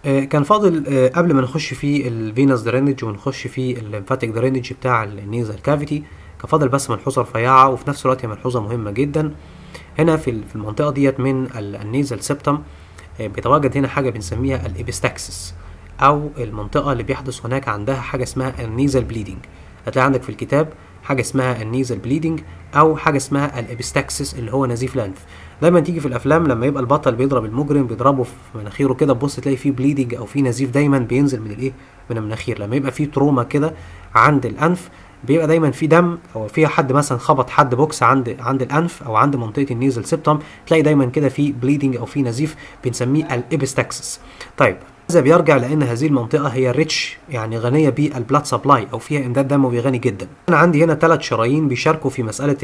آه، كان فاضل آه، قبل ما نخش في الفينوس درينج ونخش في الليمفاتيك درينج بتاع النيزل كافيتي كان فاضل بس ملحوظه رفيعه وفي نفس الوقت هي ملحوظه مهمه جدا هنا في ال- في المنطقه ديت من ال- النيزل سيبتم آه، بيتواجد هنا حاجه بنسميها الابستاكسس او المنطقه اللي بيحدث هناك عندها حاجه اسمها النيزل بليدنج هتلاقي عندك في الكتاب حاجه اسمها النيزل بليدنج او حاجه اسمها الابستاكسس اللي هو نزيف الانف دايما تيجي في الافلام لما يبقى البطل بيضرب المجرم بيضربه في مناخيره كده تبص تلاقي فيه بليدنج او فيه نزيف دايما بينزل من الايه من المناخير لما يبقى فيه تروما كده عند الانف بيبقى دايما في دم او في حد مثلا خبط حد بوكس عند عند الانف او عند منطقه النيزل سيبتم تلاقي دايما كده في بليدنج او في نزيف بنسميه الابستاكسس طيب هذا بيرجع لان هذه المنطقه هي ريتش يعني غنيه بالبلاد سبلاي او فيها امداد دموي غني جدا انا عندي هنا ثلاث شرايين بيشاركوا في مساله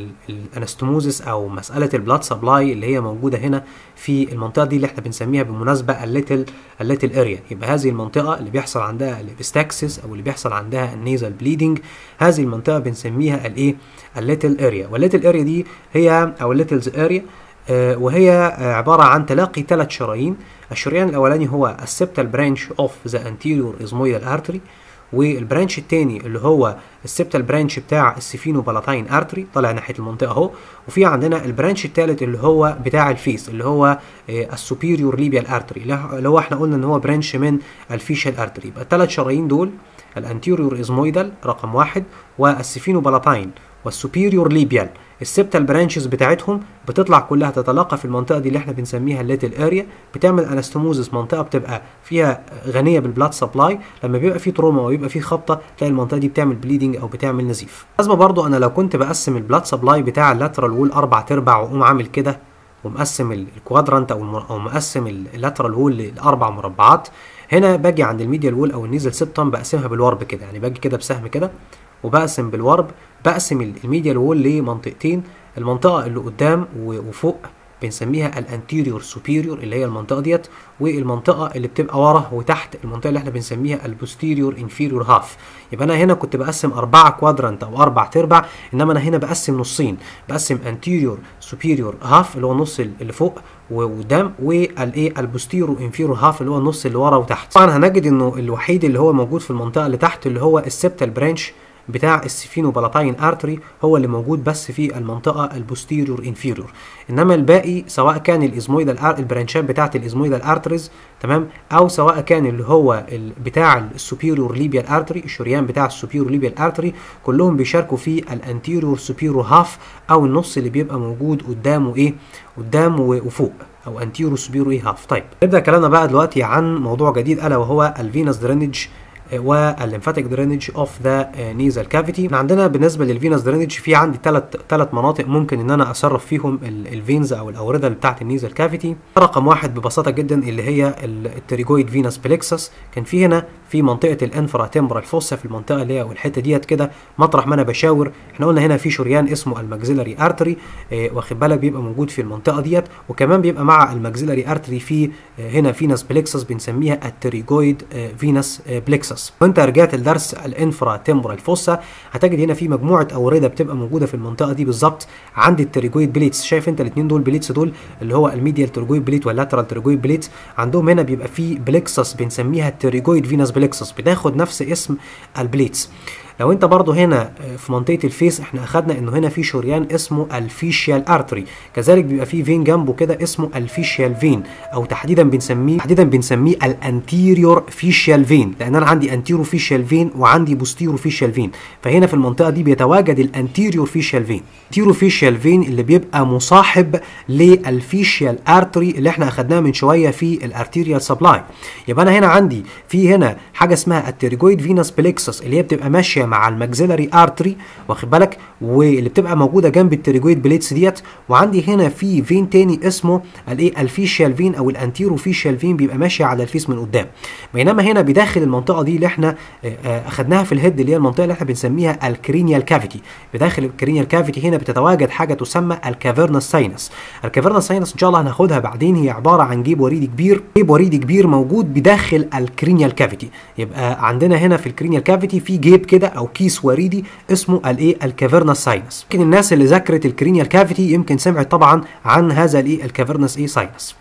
الانستموزس او مساله البلاد سبلاي اللي هي موجوده هنا في المنطقه دي اللي احنا بنسميها بالمناسبه الليتل الليتل اريا يبقى هذه المنطقه اللي بيحصل عندها الابستاكسس او اللي بيحصل عندها النيزل بليدنج هذه المنطقه بنسميها الايه الليتل اريا والليتل اريا دي هي او الليتلز اريا آه، وهي آه، عبارة عن تلاقي ثلاث شرايين الشريان الأولاني هو السبتال برانش اوف ذا انتيريور ازمويدال ارتري والبرانش الثاني اللي هو السبتال برانش بتاع السفينو بالاتاين ارتري طالع ناحيه المنطقه اهو وفي عندنا البرانش الثالث اللي هو بتاع الفيس اللي هو السوبيريور ليبيال ارتري اللي هو احنا قلنا ان هو برانش من الفيشال ارتري يبقى الثلاث شرايين دول الانتيريور ازمويدال رقم واحد والسفينو بالاتاين والسوبيريور ليبيال السبتال برانشز بتاعتهم بتطلع كلها تتلاقى في المنطقه دي اللي احنا بنسميها الليتل اريا بتعمل انستموزس منطقه بتبقى فيها غنيه بالبلاد سبلاي لما بيبقى في تروما او يبقى في خبطه تلاقي المنطقه دي بتعمل بليدنج او بتعمل نزيف لازم برضو انا لو كنت بقسم البلاد سبلاي بتاع اللاترال وول اربع ارباع واقوم عامل كده ومقسم ال- الكوادرانت او المر- او مقسم اللاترال وول لاربع مربعات هنا باجي عند الميديال وول او النيزل سيبتم بقسمها بالورب كده يعني باجي كده بسهم كده وبقسم بالورب بقسم ال- الميديال وول لمنطقتين المنطقه اللي قدام و- وفوق بنسميها الانتيريور سوبيريور اللي هي المنطقه ديت والمنطقه اللي بتبقى ورا وتحت المنطقه اللي احنا بنسميها البوستيريور انفيريور هاف يبقى انا هنا كنت بقسم أربعة كوادرانت او اربع تربع انما انا هنا بقسم نصين بقسم انتيريور سوبيريور هاف اللي هو النص اللي فوق وقدام والايه البوستيرو انفيرو هاف اللي هو النص اللي ورا وتحت طبعا هنجد انه الوحيد اللي هو موجود في المنطقه اللي تحت اللي هو السبتال برانش بتاع السفينو بالاتاين ارتري هو اللي موجود بس في المنطقه البوستيريور انفيريور انما الباقي سواء كان الازمويدال البرانشات بتاعه الازمويدال ارتريز تمام او سواء كان اللي هو ال- بتاع السوبيريور ليبيال ارتري الشريان بتاع السوبيريور ليبيال ارتري كلهم بيشاركوا في الانتيريور سوبيريور هاف او النص اللي بيبقى موجود قدامه ايه قدام و- وفوق او انتيرو سوبيرو ايه هاف طيب نبدا كلامنا بقى دلوقتي عن موضوع جديد الا وهو الفينوس درينج والليمفاتيك درينج اوف ذا نيزل كافيتي احنا عندنا بالنسبه للفينوس درينج في عندي ثلاث ثلاث مناطق ممكن ان انا اصرف فيهم الفينز او الاورده اللي بتاعه النيزل كافيتي رقم واحد ببساطه جدا اللي هي التريجويد فينوس بليكسس كان في هنا في منطقه الانفرا تمبرال فوسا في المنطقه اللي هي والحته ديت كده مطرح ما انا بشاور احنا قلنا هنا في شريان اسمه الماكسيلاري ارتري اه واخد بالك بيبقى موجود في المنطقه ديت وكمان بيبقى مع الماكسيلاري ارتري في اه هنا فينوس بليكسس بنسميها التريجويد اه فينوس اه بليكسس وانت رجعت لدرس الانفرا تمبرال فوسا هتجد هنا في مجموعه اورده بتبقى موجوده في المنطقه دي بالظبط عند التريجويد بليتس شايف انت الاثنين دول بليتس دول اللي هو الميديال تريجويد بليت واللاترال تريجويد بليت عندهم هنا بيبقى في بليكسس بنسميها التريجويد فينوس بليكسس بتاخد نفس اسم البليتس لو انت برضو هنا في منطقه الفيس احنا اخدنا انه هنا في شريان اسمه الفيشيال ارتري كذلك بيبقى في فين جنبه كده اسمه الفيشيال فين او تحديدا بنسميه تحديدا بنسميه الانتيريور فيشيال فين لان انا عندي انتيرو فيشيال فين وعندي بوستيرو فيشيال فين فهنا في المنطقه دي بيتواجد الانتيريور فيشيال فين انتيرو فيشيال فين اللي بيبقى مصاحب للفيشيال ارتري اللي احنا اخدناه من شويه في الارتيريال سبلاي يبقى انا هنا عندي في هنا حاجه اسمها التريجويد فينوس بليكسس اللي هي بتبقى ماشيه مع الماكسيلاري ارتري واخد بالك واللي بتبقى موجوده جنب التريجويد بليتس ديت وعندي هنا في فين تاني اسمه الايه الفيشيال فين او الانتيرو فيشيال فين بيبقى ماشي على الفيس من قدام بينما هنا بداخل المنطقه دي اللي احنا اخدناها في الهيد اللي هي المنطقه اللي احنا بنسميها الكرينيال كافيتي بداخل الكرينيال كافيتي هنا بتتواجد حاجه تسمى الكافيرنس ساينس الكافيرنس ساينس ان شاء الله هناخدها بعدين هي عباره عن جيب وريدي كبير جيب وريدي كبير موجود بداخل الكرينيال كافيتي يبقى عندنا هنا في الكرينيال كافيتي في جيب كده او كيس وريدي اسمه الايه الكافيرنس ساينس يمكن الناس اللي ذاكرت الكرينيال كافيتي يمكن سمعت طبعا عن هذا الايه الكافيرنس ايه ساينس